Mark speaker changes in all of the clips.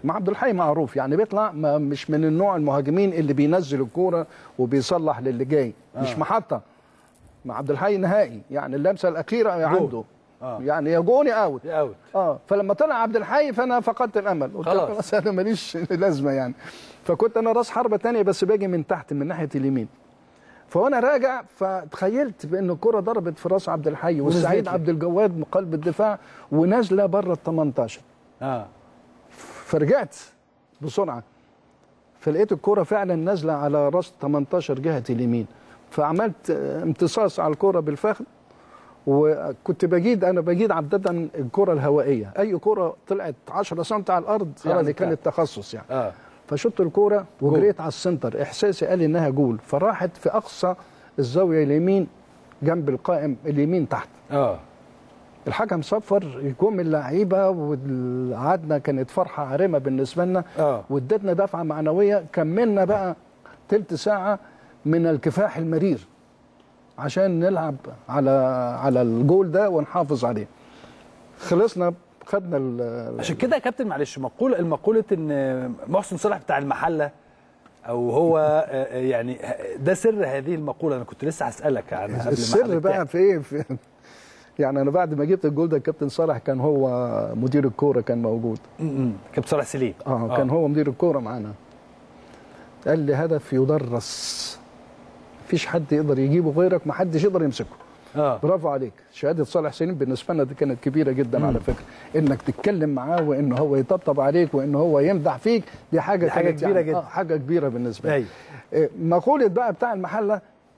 Speaker 1: مع عبد الحي معروف يعني بيطلع ما مش من النوع المهاجمين اللي بينزل الكوره وبيصلح للي جاي مش محطه مع عبد الحي نهائي يعني اللمسه الاخيره عنده
Speaker 2: آه.
Speaker 1: يعني يا جون يا اوت
Speaker 2: يا اوت
Speaker 1: اه فلما طلع عبد الحي فانا فقدت الامل قلت
Speaker 2: خلاص.
Speaker 1: خلاص انا ماليش لازمه يعني فكنت انا راس حربه تانية بس باجي من تحت من ناحيه اليمين فوانا راجع فتخيلت بان الكره ضربت في راس عبد الحي والسعيد
Speaker 2: لك.
Speaker 1: عبد الجواد من قلب الدفاع ونازله بره ال 18
Speaker 2: اه
Speaker 1: فرجعت بسرعه فلقيت الكره فعلا نازله على راس 18 جهه اليمين فعملت آه، امتصاص على الكره بالفخذ وكنت بجيد انا بجيد عاده الكره الهوائيه اي كره طلعت 10 سم على الارض يعني
Speaker 2: بتاعت.
Speaker 1: كانت تخصص يعني
Speaker 2: اه
Speaker 1: فشطت الكوره وجريت على السنتر احساسي قال لي انها جول فراحت في اقصى الزاويه اليمين جنب القائم اليمين تحت
Speaker 2: اه
Speaker 1: الحكم صفر يقوم اللعيبه وقعدنا كانت فرحه عارمه بالنسبه لنا
Speaker 2: اه
Speaker 1: وادتنا دفعه معنويه كملنا بقى تلت ساعه من الكفاح المرير عشان نلعب على على الجول ده ونحافظ عليه خلصنا خدنا ال-
Speaker 2: عشان كده يا كابتن معلش مقولة المقولة ان محسن صالح بتاع المحلة او هو آه، يعني ده سر هذه المقولة انا كنت لسه هسألك عنها قبل ما
Speaker 1: السر
Speaker 2: حضرتك
Speaker 1: بقى
Speaker 2: تحكي.
Speaker 1: في ايه في يعني انا بعد ما جبت الجول ده الكابتن صالح كان هو مدير الكوره كان موجود
Speaker 2: م- م. كابتن صالح سليم
Speaker 1: اه كان هو مدير الكوره معانا قال لي هدف يدرس مفيش حد يقدر يجيبه غيرك ما حدش يقدر يمسكه
Speaker 2: اه
Speaker 1: برافو عليك شهاده صالح سليم بالنسبه لنا دي كانت كبيره جدا على فكره انك تتكلم معاه وان هو يطبطب عليك وان هو يمدح فيك دي حاجه
Speaker 2: دي حاجة
Speaker 1: كانت
Speaker 2: كبيرة
Speaker 1: يعني
Speaker 2: جدا.
Speaker 1: آه حاجه كبيره بالنسبه لي
Speaker 2: ايوه
Speaker 1: إيه، مقوله بقى بتاع المحله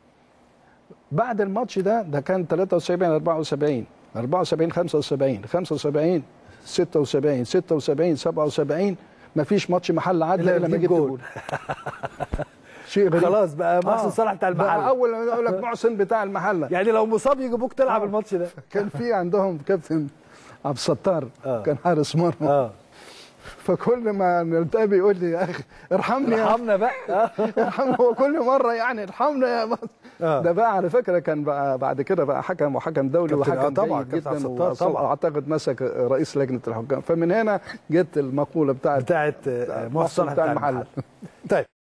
Speaker 1: بعد الماتش ده ده كان 73 74 74 75 75 76 76 77 ما فيش ماتش محل عدى
Speaker 2: إلا
Speaker 1: الا لما
Speaker 2: بتجيب
Speaker 1: جبت
Speaker 2: جول.
Speaker 1: جول شيء غريب
Speaker 2: خلاص بقى محسن
Speaker 1: آه.
Speaker 2: صالح بتاع
Speaker 1: بقى
Speaker 2: المحلة
Speaker 1: اول ما يقول لك محسن بتاع المحله
Speaker 2: يعني لو مصاب يجيبوك تلعب
Speaker 1: آه.
Speaker 2: الماتش ده
Speaker 1: كان في عندهم كابتن عبد الستار
Speaker 2: آه.
Speaker 1: كان حارس مرمى
Speaker 2: اه
Speaker 1: فكل ما نلتقي بيقول لي يا اخي ارحمني يا
Speaker 2: ارحمنا بقى آه.
Speaker 1: ارحمنا هو كل مره يعني ارحمنا يا مصر
Speaker 2: آه.
Speaker 1: ده بقى على فكره كان بقى بعد كده بقى حكم وحكم دولي
Speaker 2: كابتن-
Speaker 1: وحكم
Speaker 2: آه طبعا،
Speaker 1: جيد
Speaker 2: كابتن عبد
Speaker 1: جدا
Speaker 2: الستار
Speaker 1: وصل-
Speaker 2: طبعا.
Speaker 1: اعتقد مسك رئيس لجنه الحكام فمن هنا جت المقوله بتاعت
Speaker 2: بتاعت آه، محسن صالح
Speaker 1: بتاع
Speaker 2: بتاع
Speaker 1: المحل
Speaker 2: المحل طيب